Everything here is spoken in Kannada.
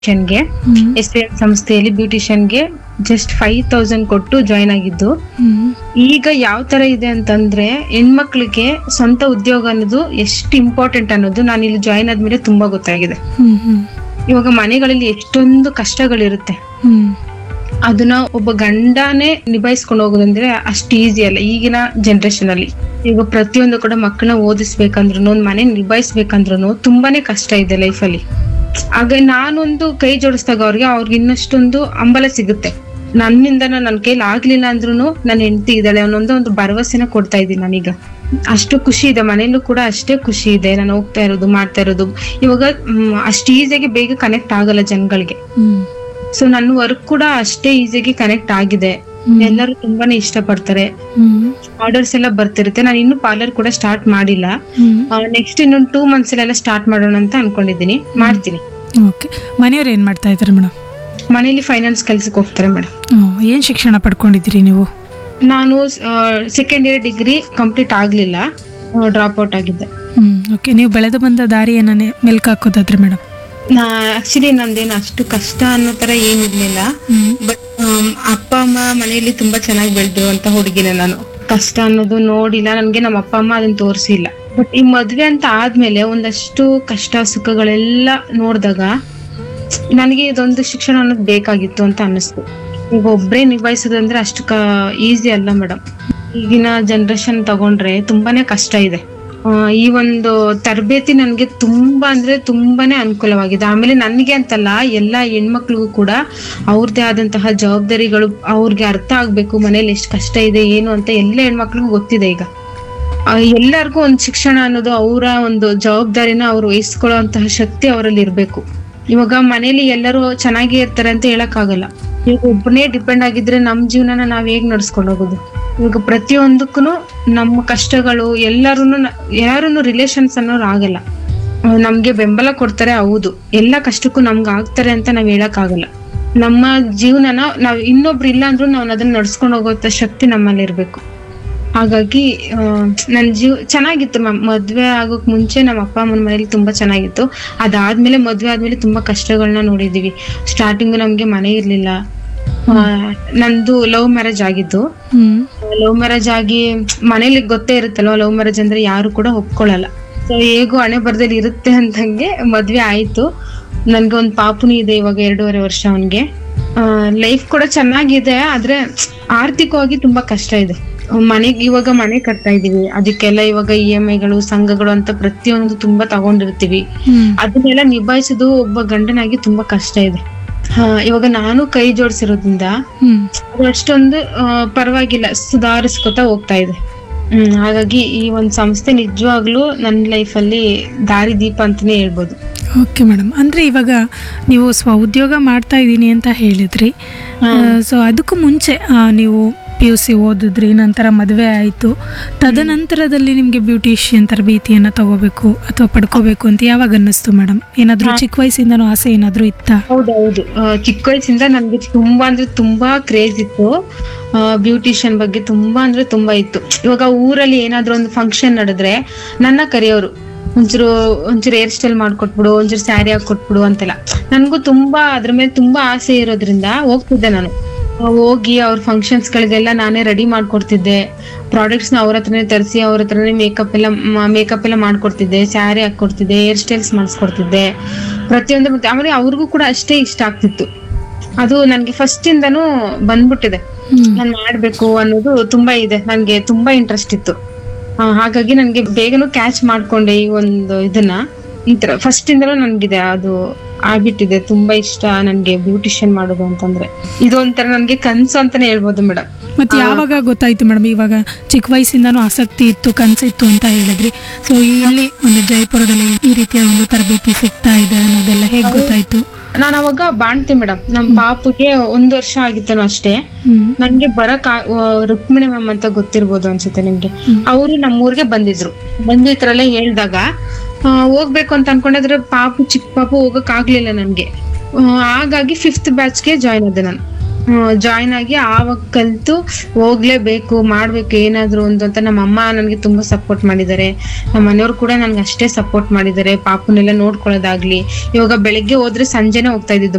ಗೆ ಹ್ಮ್. ಎಸ್ ಪಿ ಎಂ ಸಂಸ್ಥೆಯಲ್ಲಿ ಬ್ಯೂಟಿಷಿಯನ್ಗೆ ಜಸ್ಟ್ ಫೈವ್ ತೌಸಂಡ್ ಕೊಟ್ಟು ಜಾಯ್ನ್ ಆಗಿದ್ದು ಹ್ಮ್. ಈಗ ಯಾವ ತರ ಇದೆ ಅಂತಂದ್ರೆ ಹೆಣ್ಮಕ್ಳಿಗೆ ಸ್ವಂತ ಉದ್ಯೋಗ ಅನ್ನೋದು ಎಷ್ಟು ಇಂಪಾರ್ಟೆಂಟ್ ಅನ್ನೋದು ನಾನು ಇಲ್ಲಿ ಜಾಯ್ನ್ ಆದ್ಮೇಲೆ ತುಂಬಾ ಗೊತ್ತಾಗಿದೆ ಹ್ಮ್. ಹ್ಮ್. ಇವಾಗ ಮನೆಗಳಲ್ಲಿ ಎಷ್ಟೊಂದು ಕಷ್ಟಗಳಿರುತ್ತೆ ಹ್ಮ್. ಅದನ್ನ ಒಬ್ಬ ಗಂಡನೇ ನಿಭಾಯಿಸ್ಕೊಂಡು ಹೋಗೋದಂದ್ರೆ ಅಷ್ಟು ಈಸಿ ಅಲ್ಲ ಈಗಿನ ಜನರೇಷನ್ ಅಲ್ಲಿ ಈಗ ಪ್ರತಿಯೊಂದು ಕೂಡ ಮಕ್ಕಳನ್ನ ಓದಿಸ್ಬೇಕಂದ್ರು ಒಂದ್ ಮನೆ ನಿಭಾಯಿಸ್ಬೇಕಂದ್ರು ತುಂಬಾನೇ ಕಷ್ಟ ಇದೆ ಲೈಫಲ್ಲಿ ಆಗ ನಾನೊಂದು ಕೈ ಜೋಡಿಸಿದಾಗ ಅವ್ರಿಗೆ ಅವ್ರಿಗೆ ಇನ್ನಷ್ಟೊಂದು ಹಂಬಲ ಸಿಗುತ್ತೆ ನನ್ನಿಂದ ನನ್ನ ಕೈಲಿ ಆಗ್ಲಿಲ್ಲ ಅಂದ್ರೂ ನನ್ನ ಹೆಂಡತಿ ಇದ್ದಾಳೆ ಅನ್ನೊಂದು ಒಂದು ಭರವಸೆನ ಕೊಡ್ತಾ ಇದ್ದೀನಿ ನಾನೀಗ ಅಷ್ಟು ಖುಷಿ ಇದೆ ಮನೇಲೂ ಕೂಡ ಅಷ್ಟೇ ಖುಷಿ ಇದೆ ನಾನು ಹೋಗ್ತಾ ಇರೋದು ಮಾಡ್ತಾ ಇರೋದು ಇವಾಗ ಮ್, ಅಷ್ಟು ಈಸಿಯಾಗಿ ಬೇಗ ಕನೆಕ್ಟ್ ಆಗಲ್ಲ ಜನಗಳಿಗೆ ಹ್ಮ್. ಸೊ ನನ್ನ ವರ್ಕ್ ಕೂಡ ಅಷ್ಟೇ ಈಸಿಯಾಗಿ ಕನೆಕ್ಟ್ ಆಗಿದೆ ಎಲ್ಲರೂ ತುಂಬಾನೇ ಇಷ್ಟಪಡ್ತಾರೆ ಹ್ಮ್. ಆರ್ಡರ್ಸ್ ಎಲ್ಲ ಬರ್ತಿರುತ್ತೆ ನಾನು ಇನ್ನು ಪಾರ್ಲರ್ ಕೂಡ ಸ್ಟಾರ್ಟ್ ಮಾಡಿಲ್ಲ ಹ್ಮ್. ನೆಕ್ಸ್ಟ್ ಇನ್ನೊಂದು ಟೂ ಮಂತ್ಸ್ ಎಲ್ಲ ಸ್ಟಾರ್ಟ್ ಮಾಡೋಣ ಅಂತ ಅನ್ಕೊಂಡಿದ್ದೀನಿ ಮಾಡ್ತೀನಿ ಓಕೆ ಮನೆಯವ್ರು ಏನ್ ಮಾಡ್ತಾ ಇದ್ದಾರೆ ಮೇಡಮ್ ಮನೇಲಿ ಫೈನಾನ್ಸ್ ಕೆಲ್ಸಕ್ಕೆ ಹೋಗ್ತಾರೆ ಮೇಡಮ್ ಏನ್ ಶಿಕ್ಷಣ ಪಡ್ಕೊಂಡಿದ್ದೀರಿ ನೀವು ನಾನು ಸೆಕೆಂಡ್ ಇಯರ್ ಡಿಗ್ರಿ ಕಂಪ್ಲೀಟ್ ಆಗ್ಲಿಲ್ಲ ಡ್ರಾಪ್ ಔಟ್ ಆಗಿದ್ದೆ ಹ್ಮ್ ಓಕೆ ನೀವು ಬೆಳೆದು ಬಂದ ದಾರಿಯನ್ನ ಮೆಲ್ಕ್ ಹಾಕೋದಾದ್ರೆ ಮೇಡಮ್ ನಾ ಆಕ್ಚುಲಿ ನಂದೇನು ಅಷ್ಟು ಕಷ್ಟ ಅನ್ನೋ ತರ ಏನಿರ್ಲಿಲ್ಲ ಹ್ಮ್. ಬಟ್ ಅಪ್ಪ ಅಮ್ಮ ಮನೆಯಲ್ಲಿ ತುಂಬಾ ಚೆನ್ನಾಗಿ ಬೆಳೆದ್ರು ಅಂತ ಹುಡುಗಿನೇ ನಾನು ಕಷ್ಟ ಅನ್ನೋದು ನೋಡಿಲ್ಲ ನನ್ಗೆ ನಮ್ಮ ಅಪ್ಪ ಅಮ್ಮ ಅದನ್ನ ತೋರಿಸಿಲ್ಲ ಬಟ್ ಈ ಮದ್ವೆ ಅಂತ ಆದ್ಮೇಲೆ ಒಂದಷ್ಟು ಕಷ್ಟ ಸುಖಗಳೆಲ್ಲ ನೋಡಿದಾಗ ನನಗೆ ಇದೊಂದು ಶಿಕ್ಷಣ ಅನ್ನೋದು ಬೇಕಾಗಿತ್ತು ಅಂತ ಅನ್ನಿಸ್ತು ಈಗ ಒಬ್ರೇ ನಿಭಾಯಿಸೋದಂದ್ರೆ ಅಷ್ಟು ಕ ಈಸಿ ಅಲ್ಲ ಮೇಡಮ್ ಈಗಿನ ಜನರೇಷನ್ ತಗೊಂಡ್ರೆ ತುಂಬಾನೇ ಕಷ್ಟ ಇದೆ ಆ, ಈ ಒಂದು ತರಬೇತಿ ನನಗೆ ತುಂಬಾ ಅಂದ್ರೆ ತುಂಬಾನೇ ಅನುಕೂಲವಾಗಿದೆ ಆಮೇಲೆ ನನಗೆ ಅಂತಲ್ಲ ಎಲ್ಲ ಹೆಣ್ಮಕ್ಳಿಗೂ ಕೂಡ ಅವ್ರದ್ದೇ ಆದಂತಹ ಜವಾಬ್ದಾರಿಗಳು ಅವ್ರಿಗೆ ಅರ್ಥ ಆಗ್ಬೇಕು ಮನೇಲಿ ಎಷ್ಟು ಕಷ್ಟ ಇದೆ ಏನು ಅಂತ ಎಲ್ಲ ಹೆಣ್ಮಕ್ಳಿಗೂ ಗೊತ್ತಿದೆ ಈಗ ಆ, ಎಲ್ಲರಿಗೂ ಒಂದು ಶಿಕ್ಷಣ ಅನ್ನೋದು ಅವರ ಒಂದು ಜವಾಬ್ದಾರಿನ ಅವ್ರು ವಹಿಸ್ಕೊಳ್ಳುವಂತಹ ಶಕ್ತಿ ಅವರಲ್ಲಿ ಇರ್ಬೇಕು ಇವಾಗ ಮನೇಲಿ ಎಲ್ಲರೂ ಚೆನ್ನಾಗಿ ಇರ್ತಾರೆ ಅಂತ ಹೇಳಕ್ಕಾಗಲ್ಲ ಈಗ ಒಬ್ಬನೇ ಡಿಪೆಂಡ್ ಆಗಿದ್ರೆ ನಮ್ ಜೀವನನ ನಾವ್ ಹೇಗ್ ನಡ್ಸ್ಕೊಂಡು ಹೋಗೋದು ಇವಾಗ ಪ್ರತಿಯೊಂದಕ್ಕೂ ನಮ್ಮ ಕಷ್ಟಗಳು ಎಲ್ಲರೂ ಯಾರನ್ನು ರಿಲೇಷನ್ಸ್ ಅನ್ನೋರು ಆಗಲ್ಲ ಆ, ನಮ್ಗೆ ಬೆಂಬಲ ಕೊಡ್ತಾರೆ ಹೌದು ಎಲ್ಲ ಕಷ್ಟಕ್ಕೂ ನಮ್ಗೆ ಆಗ್ತಾರೆ ಅಂತ ನಾವ್ ಹೇಳಕ್ಕಾಗಲ್ಲ ನಮ್ಮ ಜೀವನನ ನಾವ್ ಇನ್ನೊಬ್ರು ಇಲ್ಲ ಅಂದ್ರೂ ನಾವ್ ಅದನ್ನ ನಡ್ಸ್ಕೊಂಡು ಹೋಗೋಂಥ ಶಕ್ತಿ ನಮ್ಮಲ್ಲಿ ಇರ್ಬೇಕು ಹಾಗಾಗಿ ನನ್ನ ಜೀವ ಚೆನ್ನಾಗಿತ್ತು ಮ್ಯಾಮ್ ಮದ್ವೆ ಆಗೋಕ್ ಮುಂಚೆ ನಮ್ಮ ಅಪ್ಪ ಅಮ್ಮನ ಮನೇಲಿ ತುಂಬಾ ಚೆನ್ನಾಗಿತ್ತು ಅದಾದ್ಮೇಲೆ ಮದ್ವೆ ಆದ್ಮೇಲೆ ತುಂಬಾ ಕಷ್ಟಗಳನ್ನ ನೋಡಿದೀವಿ ಸ್ಟಾರ್ಟಿಂಗ್ ನಮ್ಗೆ ಮನೆ ಇರ್ಲಿಲ್ಲ ಆ, ನಂದು ಲವ್ ಮ್ಯಾರೇಜ್ ಆಗಿದ್ದು ಹ್ಮ್ ಲವ್ ಮ್ಯಾರೇಜ್ ಆಗಿ ಮನೇಲಿ ಗೊತ್ತೇ ಇರುತ್ತಲ್ವ ಲವ್ ಮ್ಯಾರೇಜ್ ಅಂದ್ರೆ ಯಾರು ಕೂಡ ಒಪ್ಕೊಳ್ಳಲ್ಲ ಸೊ ಹೇಗೂ ಹಣೆ ಬರ್ದಲ್ಲಿ ಇರುತ್ತೆ ಅಂತಂಗೆ ಮದ್ವೆ ಆಯ್ತು ನನ್ಗೆ ಒಂದ್ ಪಾಪುನಿ ಇದೆ ಇವಾಗ ಎರಡೂವರೆ ವರ್ಷ ಅವನ್ಗೆ ಲೈಫ್ ಕೂಡ ಚೆನ್ನಾಗಿದೆ ಆದ್ರೆ ಆರ್ಥಿಕವಾಗಿ ತುಂಬಾ ಕಷ್ಟ ಇದೆ ಮನೆಗೆ ಇವಾಗ ಮನೆ ಕಟ್ತಾ ಇದೀವಿ ಅದಕ್ಕೆಲ್ಲ ಇವಾಗ ಇ ಎಂ ಐಗಳು ಸಂಘಗಳು ಅಂತ ಪ್ರತಿಯೊಂದು ತುಂಬಾ ತಗೊಂಡಿರ್ತೀವಿ ಹ್ಮ್ ಅದನ್ನೆಲ್ಲ ನಿಭಾಯಿಸೋದು ಒಬ್ಬ ಗಂಡನಾಗಿ ತುಂಬಾ ಕಷ್ಟ ಇದೆ ಹಾ ಇವಾಗ ನಾನು ಕೈ ಜೋಡಿಸಿರೋದ್ರಿಂದ ಹ್ಮ್ ಅದು ಅಷ್ಟೊಂದು ಆ, ಪರವಾಗಿಲ್ಲ ಸುಧಾರಿಸ್ಕೊತಾ ಹೋಗ್ತಾ ಇದೆ ಹ್ಮ್ ಹಾಗಾಗಿ ಈ ಒಂದು ಸಂಸ್ಥೆ ನಿಜವಾಗ್ಲೂ ನನ್ನ ಲೈಫಲ್ಲಿ ದಾರಿ ದೀಪ ಅಂತಾನೆ ಹೇಳ್ಬೋದು ಓಕೆ ಮೇಡಮ್ ಅಂದರೆ ಇವಾಗ ನೀವು ಸ್ವ ಉದ್ಯೋಗ ಮಾಡ್ತಾ ಇದ್ದೀನಿ ಅಂತ ಹೇಳಿದ್ರಿ ಸೊ ಅದಕ್ಕೂ ಮುಂಚೆ ಆ, ನೀವು ಪಿ ಯು ಸಿ ಓದಿದ್ರಿ ನಂತರ ಮದುವೆ ಆಯಿತು ತದನಂತರದಲ್ಲಿ ನಿಮಗೆ ಬ್ಯೂಟಿಷಿಯನ್ ತರಬೇತಿಯನ್ನು ತಗೋಬೇಕು ಅಥವಾ ಪಡ್ಕೋಬೇಕು ಅಂತ ಯಾವಾಗ ಅನ್ನಿಸ್ತು ಮೇಡಮ್ ಏನಾದರೂ ಚಿಕ್ಕ ವಯಸ್ಸಿಂದನೂ ಆಸೆ ಏನಾದರೂ ಇತ್ತಾ ಹೌದೌದು ಆ, ಚಿಕ್ಕ ವಯಸ್ಸಿಂದ ನನ್ಗೆ ತುಂಬಾ ಅಂದ್ರೆ ತುಂಬಾ ಕ್ರೇಜ್ ಇತ್ತು ಬ್ಯೂಟಿಷಿಯನ್ ಬಗ್ಗೆ ತುಂಬಾ ಅಂದ್ರೆ ತುಂಬಾ ಇತ್ತು ಇವಾಗ ಊರಲ್ಲಿ ಏನಾದ್ರೂ ಒಂದು ಫಂಕ್ಷನ್ ನಡೆದ್ರೆ ನನ್ನ ಕರೆಯೋರು ಒಂಚೂರು ಒಂಚೂರು ಹೇರ್ ಸ್ಟೈಲ್ ಮಾಡ್ಕೊಟ್ಬಿಡು ಒಂಚೂರು ಸ್ಯಾರಿ ಹಾಕೊಟ್ಬಿಡು ಅಂತೆಲ್ಲ ನನ್ಗೂ ತುಂಬಾ ಅದ್ರ ಮೇಲೆ ತುಂಬಾ ಆಸೆ ಇರೋದ್ರಿಂದ ಹೋಗ್ತಿದ್ದೆ ನಾನು ಆ, ಹೋಗಿ ಅವ್ರ ಫಂಕ್ಷನ್ಸ್ ಗಳಿಗೆಲ್ಲ ನಾನೇ ರೆಡಿ ಮಾಡ್ಕೊಡ್ತಿದ್ದೆ ಪ್ರಾಡಕ್ಟ್ಸ್ ನ ಅವ್ರ ಹತ್ರನೇ ತರಿಸಿ ಅವ್ರ ಹತ್ರನೇ ಮೇಕಪ್ ಎಲ್ಲ ಮೇಕಪ್ ಎಲ್ಲ ಮಾಡ್ಕೊಡ್ತಿದ್ದೆ ಸ್ಯಾರಿ ಹಾಕೊಡ್ತಿದ್ದೆ ಹೇರ್ ಸ್ಟೈಲ್ಸ್ ಮಾಡಿಸ್ಕೊಡ್ತಿದ್ದೆ ಪ್ರತಿಯೊಂದು ಮತ್ತೆ ಆಮೇಲೆ ಅವ್ರಿಗೂ ಕೂಡ ಅಷ್ಟೇ ಇಷ್ಟ ಆಗ್ತಿತ್ತು ಅದು ನನ್ಗೆ ಫಸ್ಟ್ ಇಂದನೂ ಬಂದ್ಬಿಟ್ಟಿದೆ ಹ್ಮ್. ನಾನ್ ಮಾಡ್ಬೇಕು ಅನ್ನೋದು ತುಂಬಾ ಇದೆ ನನ್ಗೆ ತುಂಬಾ ಇಂಟ್ರೆಸ್ಟ್ ಇತ್ತು ಆ, ಹಾಗಾಗಿ ನನ್ಗೆ ಬೇಗನೂ ಕ್ಯಾಚ್ ಮಾಡ್ಕೊಂಡೆ ಈ ಒಂದು ಇದನ್ನ ಈ ತರ ಫಸ್ಟ್ ಇಂದನೂ ನನ್ಗಿದೆ ಅದು ಆಗ್ಬಿಟ್ಟಿದೆ ತುಂಬಾ ಇಷ್ಟ ನನ್ಗೆ ಬ್ಯೂಟಿಷಿಯನ್ ಮಾಡೋದು ಅಂತಂದ್ರೆ ಇದು ಒಂಥರ ನನ್ಗೆ ಕನ್ಸು ಅಂತಾನೆ ಹೇಳ್ಬೋದು ಮೇಡಮ್ ಮತ್ತು ಯಾವಾಗ ಗೊತ್ತಾಯ್ತು ಮೇಡಮ್ ಇವಾಗ ಚಿಕ್ಕ ವಯಸ್ಸಿಂದನೂ ಆಸಕ್ತಿ ಇತ್ತು ಕನಸಿತ್ತು ಅಂತ ಹೇಳಿದ್ರಿ ಸೊ ಇಲ್ಲಿ ಒಂದು ಜೈಪುರದಲ್ಲಿ ಈ ರೀತಿಯ ಒಂದು ತರಬೇತಿ ಸಿಗ್ತಾ ಇದೆ ಅನ್ನೋದೆಲ್ಲ ಹೇಗೆ ಗೊತ್ತಾಯ್ತು ನಾನು ಅವಾಗ ಬಾಣ್ತಿ ಮೇಡಮ್ ನಮ್ ಪಾಪುಗೆ ಒಂದ್ ವರ್ಷ ಆಗಿತ್ತೇನೋ ಅಷ್ಟೇ ಹ್ಮ್ ನನ್ಗೆ ಬರಕ್ ಆ- ಆ, ರುಕ್ಮಿಣಿ ಮ್ಯಾಮ್ ಅಂತ ಗೊತ್ತಿರ್ಬೋದು ಅನ್ಸುತ್ತೆ ನಿಮ್ಗೆ ಹ್ಮ್. ಅವರು ನಮ್ಮೂರ್ಗೆ ಬಂದಿದ್ರು ಬಂದು ಈ ತರ ಎಲ್ಲ ಹೇಳ್ದಾಗ ಆ, ಹೋಗ್ಬೇಕು ಅಂತ ಅನ್ಕೊಂಡಿದ್ರೆ ಪಾಪು ಚಿಕ್ಕ ಪಾಪು ಹೋಗಕ್ ಆಗ್ಲಿಲ್ಲ ನನ್ಗೆ ಆ, ಹಾಗಾಗಿ ಫಿಫ್ತ್ ಬ್ಯಾಚ್ಗೆ ಜಾಯ್ನ್ ಆದೆ ನಾನು ಜಾಯಿನ್ ಆಗಿ ಆವಾಗ ಕಲ್ತು ಹೋಗ್ಲೇಬೇಕು ಮಾಡ್ಬೇಕು ಏನಾದ್ರು ಒಂದು ಅಂತ ನಮ್ಮ ಅಮ್ಮ ನನಗೆ ತುಂಬಾ ಸಪೋರ್ಟ್ ಮಾಡಿದ್ದಾರೆ ನಮ್ಮ ಮನೆಯವ್ರು ಕೂಡ ನನ್ಗೆ ಅಷ್ಟೇ ಸಪೋರ್ಟ್ ಮಾಡಿದ್ದಾರೆ ಪಾಪನೆಲ್ಲ ನೋಡ್ಕೊಳ್ಳೋದಾಗ್ಲಿ ಇವಾಗ ಬೆಳಿಗ್ಗೆ ಹೋದ್ರೆ ಸಂಜೆನೆ ಹೋಗ್ತಾ ಇದ್ದಿದ್ದು